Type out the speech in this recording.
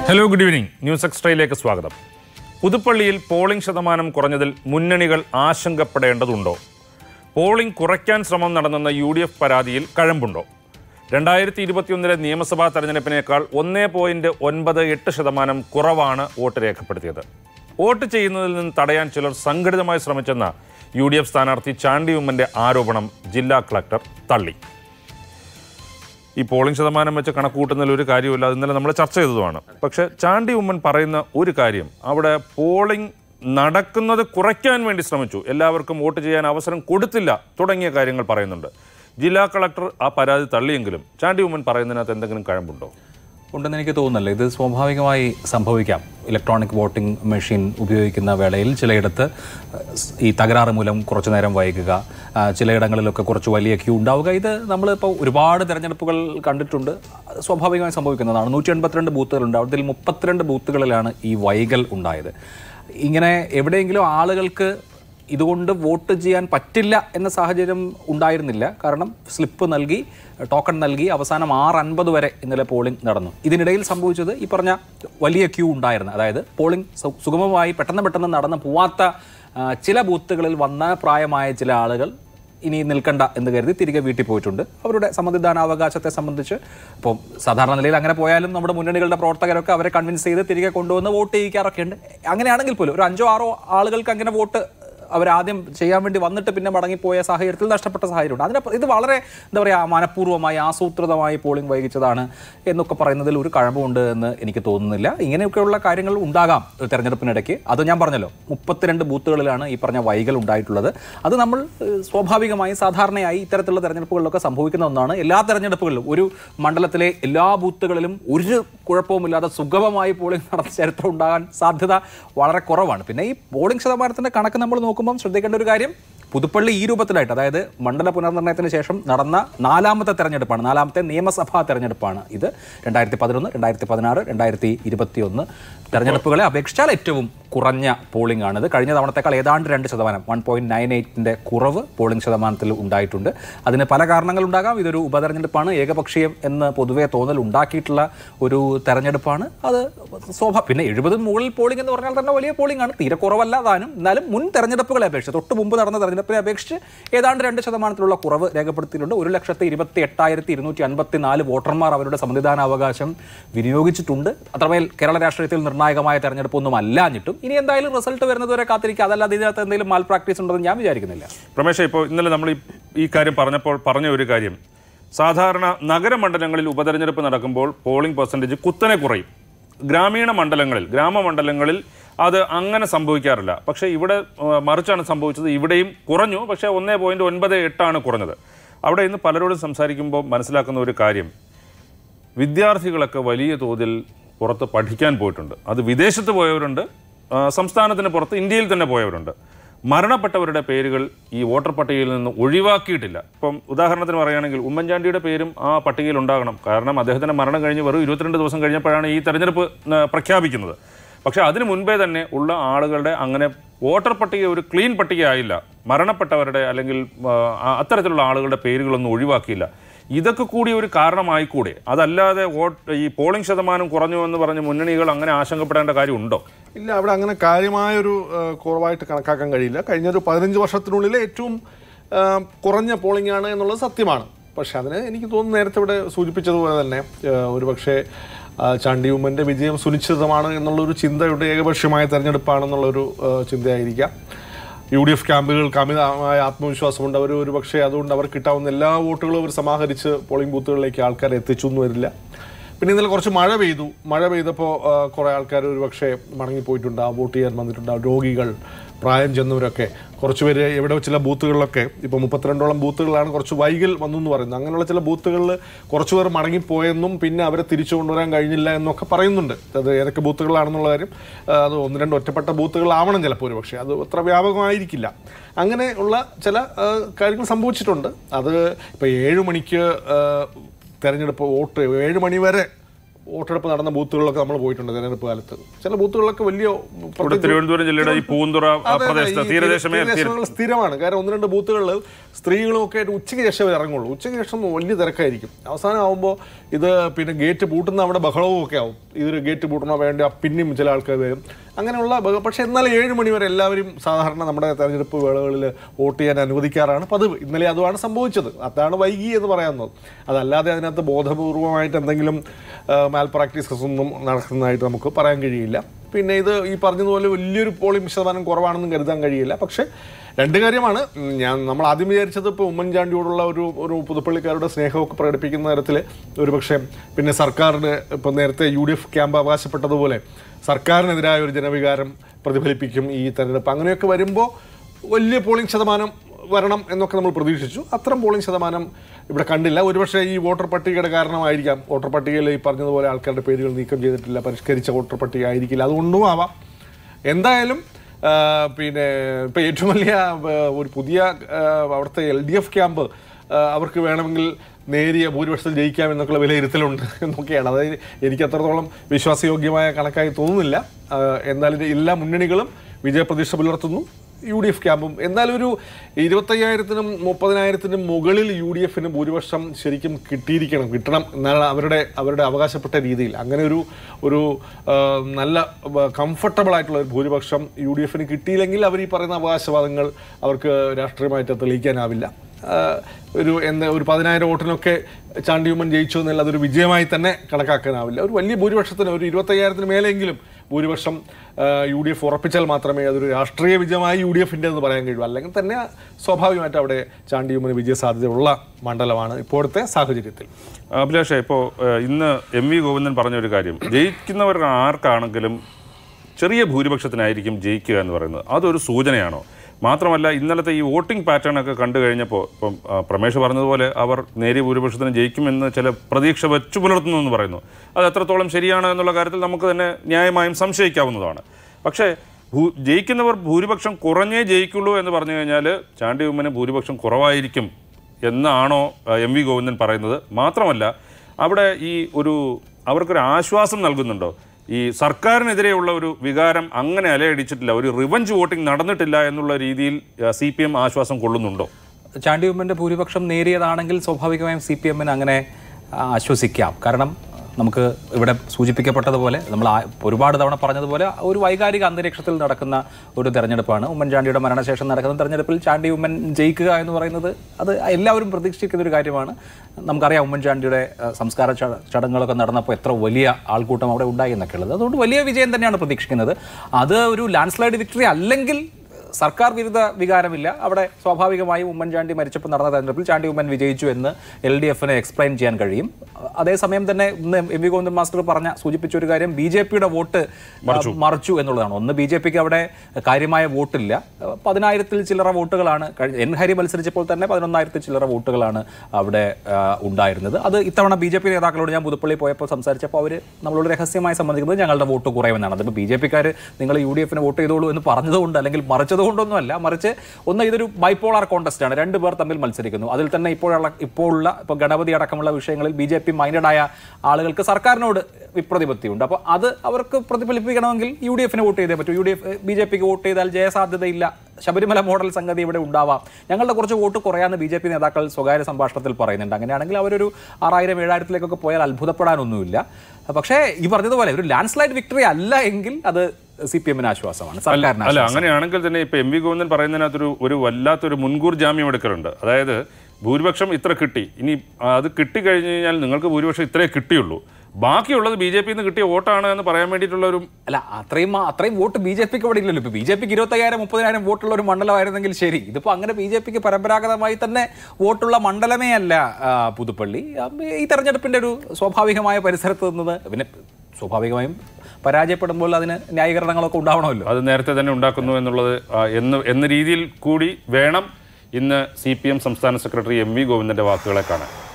hello good evening news എക്സ്ട്രയിലേക്ക് സ്വാഗതം പുതുപ്പള്ളിയിൽ പോളിംഗ് ശതമാനം കുറഞ്ഞതിൽ മുന്നണികൾ ആശങ്കപ്പെടേണ്ടതുണ്ടോ പോളിംഗ് കുറയ്ക്കാൻ ശ്രമം നടന്നെന്ന യു ഡി എഫ് പരാതിയിൽ കഴമ്പുണ്ടോ രണ്ടായിരത്തി ഇരുപത്തിയൊന്നിലെ നിയമസഭാ തെരഞ്ഞെടുപ്പിനേക്കാൾ ഒന്നേ പോയിന്റ് ഒൻപത് എട്ട് ശതമാനം കുറവാണ് വോട്ട് രേഖപ്പെടുത്തിയത് വോട്ട് ചെയ്യുന്നതിൽ നിന്ന് തടയാൻ ചിലർ സംഘടിതമായി ശ്രമിച്ചെന്ന യു ഡി എഫ് സ്ഥാനാർത്ഥി ചാണ്ടി ഉമ്മന്റെ ആരോപണം ജില്ലാ കളക്ടർ തള്ളി ഈ പോളിംഗ് ശതമാനം വെച്ച് കണക്ക് കൂട്ടുന്നതിൽ ഒരു കാര്യമില്ല അത് ഇന്നലെ നമ്മൾ ചർച്ച ചെയ്തതുമാണ് പക്ഷെ ചാണ്ടി ഉമ്മൻ പറയുന്ന ഒരു കാര്യം അവിടെ പോളിംഗ് നടക്കുന്നത് കുറയ്ക്കാൻ വേണ്ടി ശ്രമിച്ചു എല്ലാവർക്കും വോട്ട് ചെയ്യാൻ അവസരം കൊടുത്തില്ല തുടങ്ങിയ കാര്യങ്ങൾ പറയുന്നുണ്ട് ജില്ലാ കളക്ടർ ആ പരാതി തള്ളിയെങ്കിലും ചാണ്ടി ഉമ്മൻ പറയുന്നതിനകത്ത് എന്തെങ്കിലും കഴമ്പുണ്ടോ ഉണ്ടെന്ന് എനിക്ക് തോന്നുന്നില്ല ഇത് സ്വാഭാവികമായി സംഭവിക്കാം ഇലക്ട്രോണിക് വോട്ടിംഗ് മെഷീൻ ഉപയോഗിക്കുന്ന വേളയിൽ ചിലയിടത്ത് ഈ തകരാറ് മൂലം കുറച്ചു നേരം വൈകുക ആ, ചിലയിടങ്ങളിലൊക്കെ കുറച്ച് വലിയ ക്യൂ ഉണ്ടാവുക ഇത് നമ്മളിപ്പോൾ ഒരുപാട് തെരഞ്ഞെടുപ്പുകൾ കണ്ടിട്ടുണ്ട് അത് സ്വാഭാവികമായി സംഭവിക്കുന്നതാണ് നൂറ്റി എൺപത്തിരണ്ട് ബൂത്തുകളുണ്ട് അതിൽ മുപ്പത്തിരണ്ട് ബൂത്തുകളിലാണ് ഈ വൈകൽ ഉണ്ടായത് ഇങ്ങനെ എവിടെയെങ്കിലും ആളുകൾക്ക് ഇതുകൊണ്ട് വോട്ട് ചെയ്യാൻ പറ്റില്ല എന്ന സാഹചര്യം ഉണ്ടായിരുന്നില്ല കാരണം സ്ലിപ്പ് നൽകി ടോക്കൺ നൽകി അവസാനം ആറ് അൻപത് വരെ ഇന്നലെ പോളിംഗ് നടന്നു ഇതിനിടയിൽ സംഭവിച്ചത് ഈ പറഞ്ഞ വലിയ ക്യൂ ഉണ്ടായിരുന്നു അതായത് പോളിംഗ് സു- സുഗമമായി പെട്ടെന്ന് പെട്ടെന്ന് നടന്ന് പോവാത്ത ആ, ചില ബൂത്തുകളിൽ വന്ന പ്രായമായ ചില ആളുകൾ ഇനി നിൽക്കണ്ട എന്ന് കരുതി തിരികെ വീട്ടിൽ പോയിട്ടുണ്ട് അവരുടെ സമ്മതിദാനാവകാശത്തെ സംബന്ധിച്ച് ഇപ്പോൾ സാധാരണ നിലയിൽ അങ്ങനെ പോയാലും നമ്മുടെ മുന്നണികളുടെ പ്രവർത്തകരൊക്കെ അവരെ കൺവിൻസ് ചെയ്ത് തിരികെ കൊണ്ടുവന്ന് വോട്ട് ചെയ്യിക്കാറൊക്കെ ഉണ്ട് അങ്ങനെയാണെങ്കിൽ പോലും ഒരു അഞ്ചോ ആറോ ആളുകൾക്ക് അങ്ങനെ വോട്ട് അവരാദ്യം ചെയ്യാൻ വേണ്ടി വന്നിട്ട് പിന്നെ മടങ്ങിപ്പോയ സാഹചര്യത്തിൽ നഷ്ടപ്പെട്ട സാഹചര്യമുണ്ട് അതിനപ്പുറം ഇത് വളരെ എന്താ പറയുക മനഃപൂർവ്വമായി ആസൂത്രിതമായി പോളിംഗ് വൈകിച്ചതാണ് എന്നൊക്കെ പറയുന്നതിൽ ഒരു കഴമ്പുണ്ട് എന്ന് എനിക്ക് തോന്നുന്നില്ല ഇങ്ങനെയൊക്കെയുള്ള കാര്യങ്ങൾ ഉണ്ടാകാം ഒരു തെരഞ്ഞെടുപ്പിനിടയ്ക്ക് അത് ഞാൻ പറഞ്ഞല്ലോ മുപ്പത്തിരണ്ട് ബൂത്തുകളിലാണ് ഈ പറഞ്ഞ വൈകൽ ഉണ്ടായിട്ടുള്ളത് അത് നമ്മൾ ഏഹ്, സ്വാഭാവികമായി സാധാരണയായി ഇത്തരത്തിലുള്ള തെരഞ്ഞെടുപ്പുകളിലൊക്കെ സംഭവിക്കുന്ന ഒന്നാണ് എല്ലാ തെരഞ്ഞെടുപ്പുകളിലും ഒരു മണ്ഡലത്തിലെ എല്ലാ ബൂത്തുകളിലും ഒരു കുഴപ്പവുമില്ലാതെ സുഗമമായി പോളിംഗ് നടന്ന ചരിത്രം ഉണ്ടാകാൻ സാധ്യത വളരെ കുറവാണ് പിന്നെ ഈ പോളിംഗ് ശതമാനത്തിന്റെ കണക്ക് നമ്മൾ നോക്കുമ്പോൾ ശ്രദ്ധിക്കേണ്ട ഒരു കാര്യം പുതുപ്പള്ളി ഈ രൂപത്തിലായിട്ട് അതായത് മണ്ഡല പുനർനിർണയത്തിന് ശേഷം നടന്ന നാലാമത്തെ തെരഞ്ഞെടുപ്പാണ് നാലാമത്തെ നിയമസഭാ തെരഞ്ഞെടുപ്പാണ് ഇത് രണ്ടായിരത്തി പതിനൊന്ന് രണ്ടായിരത്തി പതിനാറ് രണ്ടായിരത്തി ഇരുപത്തി ഒന്ന് തെരഞ്ഞെടുപ്പുകളെ അപേക്ഷിച്ചാൽ ഏറ്റവും കുറഞ്ഞ പോളിംഗ് ആണിത് കഴിഞ്ഞ തവണത്തേക്കാൾ ഏതാണ്ട് രണ്ട് ശതമാനം വൺ പോയിന്റ് നയൻ എയ്റ്റിന്റെ കുറവ് പോളിംഗ് ശതമാനത്തിൽ ഉണ്ടായിട്ടുണ്ട് അതിന് പല കാരണങ്ങളുണ്ടാകാം ഇതൊരു ഉപതെരഞ്ഞെടുപ്പാണ് ഏകപക്ഷീയം എന്ന് പൊതുവെ തോന്നൽ ഉണ്ടാക്കിയിട്ടുള്ള ഒരു തെരഞ്ഞെടുപ്പാണ് അത് സ്വാഭാ പിന്നെ എഴുപതിന് മുകളിൽ പോളിംഗ് എന്ന് പറഞ്ഞാൽ തന്നെ വലിയ പോളിംഗ് ആണ് തീരെ കുറവല്ല താനും എന്നാലും മുൻ തെരഞ്ഞെടുപ്പുകളെ അപേക്ഷിച്ച് തൊട്ട് മുമ്പ് നടന്ന തെരഞ്ഞെടുപ്പിനെ അപേക്ഷിച്ച് ഏതാണ്ട് രണ്ട് ശതമാനത്തിലുള്ള കുറവ് രേഖപ്പെടുത്തിയിട്ടുണ്ട് ഒരു ലക്ഷത്തി ഇരുപത്തി എട്ടായിരത്തി ഇരുന്നൂറ്റി അൻപത്തി നാല് വോട്ടർമാർ അവരുടെ സമ്മതിദാനാവകാശം വിനിയോഗിച്ചിട്ടുണ്ട് അത്രമേൽ കേരള രാഷ്ട്രീയത്തിൽ നിർണായകമായ തെരഞ്ഞെടുപ്പൊന്നും അല്ലാഞ്ഞിട്ടും ഇനി എന്തായാലും റിസൾട്ട് വരുന്നതുവരെ കാത്തിരിക്കുക അതല്ലാതെ ഇതിനകത്ത് എന്തെങ്കിലും മാൽ പ്രാക്ടീസ് ഉണ്ടെന്ന് ഞാൻ വിചാരിക്കുന്നില്ല രമേശ ഇപ്പോൾ ഇന്നലെ നമ്മൾ ഈ ഈ കാര്യം പറഞ്ഞപ്പോൾ പറഞ്ഞ ഒരു കാര്യം സാധാരണ നഗരമണ്ഡലങ്ങളിൽ ഉപതെരഞ്ഞെടുപ്പ് നടക്കുമ്പോൾ പോളിംഗ് പെർസെൻറ്റേജ് കുത്തനെ കുറയും ഗ്രാമീണ മണ്ഡലങ്ങളിൽ ഗ്രാമമണ്ഡലങ്ങളിൽ അത് അങ്ങനെ സംഭവിക്കാറില്ല പക്ഷേ ഇവിടെ ആ, മറിച്ചാണ് സംഭവിച്ചത് ഇവിടെയും കുറഞ്ഞു പക്ഷേ ഒന്നേ പോയിന്റ് ഒൻപത് എട്ടാണ് കുറഞ്ഞത് അവിടെ ഇന്ന് പലരോടും സംസാരിക്കുമ്പോൾ മനസ്സിലാക്കുന്ന ഒരു കാര്യം വിദ്യാർത്ഥികളൊക്കെ വലിയ തോതിൽ പുറത്ത് പഠിക്കാൻ പോയിട്ടുണ്ട് അത് വിദേശത്ത് പോയവരുണ്ട് ആ, സംസ്ഥാനത്തിന് പുറത്ത് ഇന്ത്യയിൽ തന്നെ പോയവരുണ്ട് മരണപ്പെട്ടവരുടെ പേരുകൾ ഈ വോട്ടർ പട്ടികയിൽ നിന്ന് ഒഴിവാക്കിയിട്ടില്ല ഇപ്പം ഉദാഹരണത്തിന് പറയുകയാണെങ്കിൽ ഉമ്മൻചാണ്ടിയുടെ പേരും ആ പട്ടികയിൽ ഉണ്ടാകണം കാരണം അദ്ദേഹത്തിൻ്റെ മരണം കഴിഞ്ഞ് വെറും ഇരുപത്തിരണ്ട് ദിവസം കഴിഞ്ഞപ്പോഴാണ് ഈ തെരഞ്ഞെടുപ്പ് ആ, പ്രഖ്യാപിക്കുന്നത് പക്ഷേ അതിനു മുൻപേ തന്നെ ഉള്ള ആളുകളുടെ അങ്ങനെ വോട്ടർ പട്ടിക ഒരു ക്ലീൻ പട്ടിക ആയില്ല മരണപ്പെട്ടവരുടെ അല്ലെങ്കിൽ ആ, അത്തരത്തിലുള്ള ആളുകളുടെ പേരുകളൊന്നും ഒഴിവാക്കിയില്ല ഇതൊക്കെ കൂടി ഒരു കാരണമായിക്കൂടെ അതല്ലാതെ വോട്ട് ഈ പോളിംഗ് ശതമാനം കുറഞ്ഞു എന്ന് പറഞ്ഞ് മുന്നണികൾ അങ്ങനെ ആശങ്കപ്പെടേണ്ട കാര്യമുണ്ടോ ഇല്ല അവിടെ അങ്ങനെ കാര്യമായൊരു ആ, കുറവായിട്ട് കണക്കാക്കാൻ കഴിയില്ല കഴിഞ്ഞ ഒരു പതിനഞ്ച് വർഷത്തിനുള്ളിൽ ഏറ്റവും ആ, കുറഞ്ഞ പോളിംഗ് ആണ് എന്നുള്ളത് സത്യമാണ് പക്ഷെ അതിന് എനിക്ക് തോന്നുന്നു നേരത്തെ ഇവിടെ സൂചിപ്പിച്ചതുപോലെ തന്നെ ആ, ഒരുപക്ഷെ ആ, ചാണ്ടി ഉമ്മൻ്റെ വിജയം സുനിശ്ചിതമാണ് എന്നുള്ളൊരു ചിന്തയുടെ ഏകപക്ഷീയമായ തെരഞ്ഞെടുപ്പാണെന്നുള്ളൊരു ആ, ചിന്തയായിരിക്കാം യു ഡി എഫ് ക്യാമ്പുകൾക്ക് അമിതമായ ആത്മവിശ്വാസമുണ്ട് അവർ ഒരു പക്ഷേ അതുകൊണ്ട് അവർ കിട്ടാവുന്ന എല്ലാ വോട്ടുകളും അവർ സമാഹരിച്ച് പോളിംഗ് ബൂത്തുകളിലേക്ക് ആൾക്കാരെ എത്തിച്ചു എന്ന് വരില്ല പിന്നെ ഇന്നലെ കുറച്ച് മഴ പെയ്തു മഴ പെയ്തപ്പോൾ കുറേ ആൾക്കാർ ഒരു പക്ഷേ മടങ്ങിപ്പോയിട്ടുണ്ടാവും വോട്ട് ചെയ്യാൻ വന്നിട്ടുണ്ടാവും രോഗികൾ പ്രായം ചെന്നവരൊക്കെ കുറച്ച് പേര് എവിടെ ചില ബൂത്തുകളിലൊക്കെ ഇപ്പോൾ മുപ്പത്തിരണ്ടോളം ബൂത്തുകളാണ് കുറച്ച് വൈകൽ വന്നു എന്ന് പറയുന്നത് അങ്ങനെയുള്ള ചില ബൂത്തുകളിൽ കുറച്ച് പേർ മടങ്ങിപ്പോയെന്നും പിന്നെ അവരെ തിരിച്ചു കൊണ്ടുവരാൻ കഴിഞ്ഞില്ല എന്നൊക്കെ പറയുന്നുണ്ട് അത് ഏതൊക്കെ ബൂത്തുകളാണെന്നുള്ള കാര്യം ആ, അത് ഒന്ന് രണ്ട് ഒറ്റപ്പെട്ട ബൂത്തുകളാവണം ചിലപ്പോൾ ഒരു പക്ഷേ അത് അത്ര വ്യാപകമായിരിക്കില്ല അങ്ങനെ ഉള്ള ചില ആ, കാര്യങ്ങൾ സംഭവിച്ചിട്ടുണ്ട് അത് ഇപ്പോൾ ഏഴ് മണിക്ക് ആ, തെരഞ്ഞെടുപ്പ് വോട്ട് ഏഴ് മണി വരെ വോട്ടെടുപ്പ് നടന്ന ബൂത്തുകളിലൊക്കെ നമ്മൾ പോയിട്ടുണ്ട് തെരഞ്ഞെടുപ്പ് കാലത്ത് ചില ബൂത്തുകളിലൊക്കെ വലിയ ഇവിടെ പ്രത്യേക- തിരുവനന്തപുരം ജില്ലയുടെ ഈ പൂന്തുറ ആ അതെ, അതെ, പ്രദേശത്ത് ഈ തീരദേശമേ തീരദേശങ്ങളിൽ സ്ഥിരമാണ് കാരണം ഒന്ന് രണ്ട് ബൂത്തുകളിൽ സ്ത്രീകളും ഒക്കെ ആയിട്ട് ഉച്ചയ്ക്ക് ശേഷം അവര് ഇറങ്ങുള്ളൂ ഉച്ചയ്ക്ക് ശേഷം വലിയ തിരക്കായിരിക്കും അവസാനം ആവുമ്പോൾ ഇത് പിന്നെ ഗേറ്റ് പൂട്ടുന്ന അവിടെ ബഹളവും ഒക്കെ ആവും ഇതൊരു ഗേറ്റ് പൂട്ടണോ വേണ്ട പിന്നെയും ചില ആൾക്കാർ വരും അങ്ങനെയുള്ള ബഹ- പക്ഷേ എന്നാലും ഏഴ് മണി വരെ എല്ലാവരും സാധാരണ നമ്മുടെ തെരഞ്ഞെടുപ്പ് വേളകളിൽ വോട്ട് ചെയ്യാൻ അനുവദിക്കാറാണ് പതിവ് ഇന്നലെ അതുമാണ് സംഭവിച്ചത് അതാണ് വൈകി എന്ന് പറയാവുന്നത് അതല്ലാതെ അതിനകത്ത് ബോധപൂർവമായിട്ട് എന്തെങ്കിലും മാൽ പ്രാക്ടീസസ് ഒന്നും നടക്കുന്നതായിട്ട് നമുക്ക് പറയാൻ കഴിയില്ല പിന്നെ ഇത് ഈ പറഞ്ഞതുപോലെ വലിയൊരു പോളിംഗ് ശതമാനം കുറവാണെന്നും കരുതാൻ കഴിയില്ല പക്ഷേ രണ്ട് കാര്യമാണ് ഉം, ഞാൻ നമ്മൾ ആദ്യം വിചാരിച്ചത് ഇപ്പോൾ ഉമ്മൻചാണ്ടിയോടുള്ള ഒരു ഒരു പുതുപ്പള്ളിക്കാരുടെ സ്നേഹമൊക്കെ പ്രകടിപ്പിക്കുന്ന തരത്തിൽ ഒരുപക്ഷെ പിന്നെ സർക്കാരിന് ഇപ്പോൾ നേരത്തെ യു ഡി എഫ് ക്യാമ്പ് അവകാശപ്പെട്ടതുപോലെ സർക്കാരിനെതിരായ ഒരു ജനവികാരം പ്രതിഫലിപ്പിക്കും ഈ തെരഞ്ഞെടുപ്പ് അങ്ങനെയൊക്കെ വരുമ്പോൾ വലിയ പോളിംഗ് ശതമാനം വരണം എന്നൊക്കെ നമ്മൾ പ്രതീക്ഷിച്ചു അത്തരം പോളിംഗ് ശതമാനം ഇവിടെ കണ്ടില്ല ഒരുപക്ഷെ ഈ വോട്ടർ പട്ടികയുടെ കാരണമായിരിക്കാം വോട്ടർ പട്ടികയിൽ ഈ പറഞ്ഞതുപോലെ ആൾക്കാരുടെ പേരുകൾ നീക്കം ചെയ്തിട്ടില്ല പരിഷ്കരിച്ച വോട്ടർ പട്ടിക ആയിരിക്കില്ല അതുകൊണ്ടും ആവാം എന്തായാലും ആ, പിന്നെ ഇപ്പം ഏറ്റവും വലിയ ആ, ഒരു പുതിയ ആ, അവിടുത്തെ എൽ ഡി എഫ് ക്യാമ്പ് ആ, അവർക്ക് വേണമെങ്കിൽ നേരിയ ഭൂരിപക്ഷത്തിൽ ജയിക്കാം എന്നൊക്കെയുള്ള വിലയിരുത്തലുണ്ട് എന്നൊക്കെയാണ് അതായത് എനിക്ക് അത്രത്തോളം വിശ്വാസയോഗ്യമായ കണക്കായി തോന്നുന്നില്ല ആ, എന്നാലും എല്ലാ മുന്നണികളും വിജയപ്രതീക്ഷ പുലർത്തുന്നു യു ഡി എഫ് ക്യാമ്പും എന്നാലും ഒരു ഇരുപത്തയ്യായിരത്തിനും മുപ്പതിനായിരത്തിനും മുകളിൽ യു ഡി എഫിന് ഭൂരിപക്ഷം ശരിക്കും കിട്ടിയിരിക്കണം കിട്ടണം എന്നാണ് അവരുടെ അവരുടെ അവകാശപ്പെട്ട രീതിയിൽ അങ്ങനെ ഒരു ഒരു ആ, നല്ല കംഫർട്ടബിൾ ആയിട്ടുള്ള ഒരു ഭൂരിപക്ഷം യു ഡി എഫിന് കിട്ടിയില്ലെങ്കിൽ അവർ ഈ പറയുന്ന അവകാശവാദങ്ങൾ അവർക്ക് രാഷ്ട്രീയമായിട്ട് തെളിയിക്കാനാവില്ല ആ, ഒരു എന്താ ഒരു പതിനായിരം വോട്ടിനൊക്കെ ചാണ്ടിയുമ്മൻ ജയിച്ചു എന്നുള്ള അതൊരു വിജയമായി തന്നെ കണക്കാക്കാനാവില്ല ഒരു വലിയ ഭൂരിപക്ഷത്തിന് ഒരു ഇരുപത്തയ്യായിരത്തിന് മേലെങ്കിലും ഭൂരിപക്ഷം യു ഡി എഫ് ഉറപ്പിച്ചാൽ മാത്രമേ അതൊരു രാഷ്ട്രീയ വിജയമായി യു ഡി എഫിൻ്റെ എന്ന് പറയാൻ കഴിയൂ അല്ലെങ്കിൽ തന്നെ സ്വാഭാവികമായിട്ട് അവിടെ ചാണ്ടിയുമ്മന് വിജയ സാധ്യതയുള്ള മണ്ഡലമാണ് ഇപ്പോഴത്തെ സാഹചര്യത്തിൽ അഭിലാഷേ ഇപ്പോൾ ഇന്ന് എം വി ഗോവിന്ദൻ പറഞ്ഞൊരു കാര്യം ജയിക്കുന്നവർ ആർക്കാണെങ്കിലും ചെറിയ ഭൂരിപക്ഷത്തിനായിരിക്കും ജയിക്കുക എന്ന് പറയുന്നത് അതൊരു സൂചനയാണോ മാത്രമല്ല ഇന്നലത്തെ ഈ വോട്ടിംഗ് പാറ്റേൺ ഒക്കെ കണ്ടു കഴിഞ്ഞപ്പോൾ ഇപ്പം ആ, പ്രമേഷ് പറഞ്ഞതുപോലെ അവർ നേരിയ ഭൂരിപക്ഷത്തിന് ജയിക്കുമെന്ന് ചില പ്രതീക്ഷ വെച്ചു പുലർത്തുന്നു എന്ന് പറയുന്നു അത് എത്രത്തോളം ശരിയാണ് എന്നുള്ള കാര്യത്തിൽ നമുക്ക് തന്നെ ന്യായമായും സംശയിക്കാവുന്നതാണ് പക്ഷേ ഭൂ ജയിക്കുന്നവർ ഭൂരിപക്ഷം കുറഞ്ഞേ ജയിക്കുള്ളൂ എന്ന് പറഞ്ഞു കഴിഞ്ഞാൽ ചാണ്ടി ഉമ്മന് ഭൂരിപക്ഷം കുറവായിരിക്കും എന്നാണോ ആ, എം വി ഗോവിന്ദൻ പറയുന്നത് മാത്രമല്ല അവിടെ ഈ ഒരു അവർക്കൊരു ആശ്വാസം നൽകുന്നുണ്ടോ ഈ സർക്കാരിനെതിരെയുള്ള ഒരു വികാരം അങ്ങനെ അലയടിച്ചിട്ടില്ല ഒരു റിവഞ്ച് വോട്ടിംഗ് നടന്നിട്ടില്ല എന്നുള്ള രീതിയിൽ സി പി എം ആശ്വാസം കൊള്ളുന്നുണ്ടോ ചാണ്ടി ഉമ്മൻ്റെ ഭൂരിപക്ഷം നേരിയതാണെങ്കിൽ സ്വാഭാവികമായും സി പി എമ്മിന് അങ്ങനെ ആ, ആശ്വസിക്കാം കാരണം നമുക്ക് ഇവിടെ സൂചിപ്പിക്കപ്പെട്ടതുപോലെ നമ്മൾ ആ- ഒരുപാട് തവണ പറഞ്ഞതുപോലെ ഒരു വൈകാരിക അന്തരീക്ഷത്തിൽ നടക്കുന്ന ഒരു തെരഞ്ഞെടുപ്പാണ് ഉമ്മൻചാണ്ടിയുടെ മരണശേഷം നടക്കുന്ന തെരഞ്ഞെടുപ്പിൽ ചാണ്ടി ഉമ്മൻ ജയിക്കുക എന്ന് പറയുന്നത് അത് എല്ലാവരും പ്രതീക്ഷിക്കുന്ന ഒരു കാര്യമാണ് നമുക്കറിയാം ഉമ്മൻചാണ്ടിയുടെ ആ, സംസ്കാര ചട- ചടങ്ങുകളൊക്കെ നടന്നപ്പോൾ എത്ര വലിയ ആൾക്കൂട്ടം അവിടെ ഉണ്ടായി എന്നൊക്കെ ഉള്ളത് അതുകൊണ്ട് വലിയ വിജയം തന്നെയാണ് പ്രതീക്ഷിക്കുന്നത് അത് ഒരു ലാൻഡ് സ്ലൈഡ് വിക്ടറി അല്ലെങ്കിൽ സർക്കാർ വിരുദ്ധ വികാരമില്ല അവിടെ സ്വാഭാവികമായും ഉമ്മൻചാണ്ടി മരിച്ചപ്പോൾ നടന്ന തെരഞ്ഞെടുപ്പിൽ ചാണ്ടി ഉമ്മൻ വിജയിച്ചു എന്ന് എൽ ഡി എഫിന് എക്സ്പ്ലെയിൻ ചെയ്യാൻ കഴിയും അതേസമയം തന്നെ ഇന്ന് എം വി ഗോവിന്ദൻ മാസ്റ്റർ പറഞ്ഞ സൂചിപ്പിച്ച ഒരു കാര്യം ബി ജെ പിയുടെ വോട്ട് മറിച്ചു എന്നുള്ളതാണ് ഒന്ന് ബി ജെ പിക്ക് അവിടെ കാര്യമായ വോട്ടില്ല പതിനായിരത്തിൽ ചില്ലറ വോട്ടുകളാണ് കഴിഞ്ഞ എൻ ഹരി മത്സരിച്ചപ്പോൾ തന്നെ പതിനൊന്നായിരത്തിൽ ചില്ലറ വോട്ടുകളാണ് അവിടെ ആ, ഉണ്ടായിരുന്നത് അത് ഇത്തവണ ബി ജെ പി നേതാക്കളോട് ഞാൻ പുതുപ്പള്ളി പോയപ്പോൾ സംസാരിച്ചപ്പോൾ അവർ നമ്മളോട് രഹസ്യമായി സംബന്ധിക്കുന്നത് ഞങ്ങളുടെ വോട്ട് കുറയുമെന്നാണ് അതിപ്പോൾ ബി ജെ പിക്കാർ നിങ്ങൾ യു ഡി എഫിന് വോട്ട് ചെയ്തോളൂ എന്ന് പറഞ്ഞതുകൊണ്ട് അല്ലെങ്കിൽ മറിച്ചതുകൊണ്ടൊന്നുമല്ല മറിച്ച് ഒന്ന് ഇതൊരു ബൈപ്പോളാർ കോൺടെസ്റ്റ് ആണ് രണ്ട് പേർ തമ്മിൽ മത്സരിക്കുന്നു അതിൽ തന്നെ ഇപ്പോഴുള്ള ഇപ്പോഴുള്ള ഇപ്പോൾ ഗണപതി അടക്കമുള്ള വിഷയങ്ങളിൽ ബി ജെ പി മൈൻഡഡ് ആയ ആളുകൾക്ക് സർക്കാരിനോട് വിപ്രതിപത്തിയുണ്ട് അപ്പോൾ അത് അവർക്ക് പ്രതിഫലിപ്പിക്കണമെങ്കിൽ യു ഡി എഫിന് വോട്ട് ചെയ്തേ പറ്റൂ U D F B J പിക്ക് വോട്ട് ചെയ്താൽ ജയസാധ്യതയില്ല ശബരിമല മോഡൽ സംഗതി ഇവിടെ ഉണ്ടാവാം ഞങ്ങളുടെ കുറച്ച് വോട്ട് കുറയാന്ന് ബി ജെ പി നേതാക്കൾ സ്വകാര്യ സംഭാഷണത്തിൽ പറയുന്നുണ്ട് അങ്ങനെയാണെങ്കിൽ അവരൊരു ആറായിരം ഏഴായിരത്തിലേക്കൊക്കെ പോയാൽ അത്ഭുതപ്പെടാനൊന്നുമില്ല പക്ഷേ ഈ പറഞ്ഞതുപോലെ ഒരു ലാൻഡ് സ്ലൈഡ് വിക്ടറി അല്ല എങ്കിൽ അത് സി പി എമ്മിന് ആശ്വാസമാണ് സർക്കാരിന് അല്ല അങ്ങനെയാണെങ്കിൽ തന്നെ ഇപ്പൊ എം വി ഗോവിന്ദൻ പറയുന്നതിനകത്തൊരു ഒരു വല്ലാത്തൊരു മുൻകൂർ ജാമ്യം എടുക്കലുണ്ട് അതായത് ഭൂരിപക്ഷം ഇത്ര കിട്ടി ഇനി അത് കിട്ടിക്കഴിഞ്ഞ് കഴിഞ്ഞാൽ നിങ്ങൾക്ക് ഭൂരിപക്ഷം ഇത്രേ കിട്ടിയുള്ളൂ ബാക്കിയുള്ളത് ബി ജെ പിന്ന് കിട്ടിയ വോട്ടാണ് എന്ന് പറയാൻ വേണ്ടിയിട്ടുള്ള ഒരു അല്ല അത്രയും മാ- അത്രയും വോട്ട് ബി ജെ പിക്ക് ഇവിടെ ഇല്ലല്ലോ ഇപ്പൊ ബി ജെ പിക്ക് ഇരുപത്തയ്യായിരം മുപ്പതിനായിരം വോട്ടുള്ള ഒരു മണ്ഡലമായിരുന്നെങ്കിൽ ശരി ഇതിപ്പോ അങ്ങനെ ബി ജെ പിക്ക് പരമ്പരാഗതമായി തന്നെ വോട്ടുള്ള മണ്ഡലമേ അല്ല ആ, പുതുപ്പള്ളി ആ, ഈ തെരഞ്ഞെടുപ്പിന്റെ ഒരു സ്വാഭാവികമായ പരിസരത്ത് നിന്നത് പിന്നെ സ്വാഭാവികമായും പരാജയപ്പെടുമ്പോൾ അതിന് ന്യായീകരണങ്ങളൊക്കെ ഉണ്ടാവണമല്ലോ അത് നേരത്തെ തന്നെ ഉണ്ടാക്കുന്നു എന്നുള്ളത് ആ, എന്ന് എന്ന രീതിയിൽ കൂടി വേണം ഇന്ന് സി പി എം സംസ്ഥാന സെക്രട്ടറി എം വി ഗോവിന്ദന്റെ വാക്കുകളെ കാണാൻ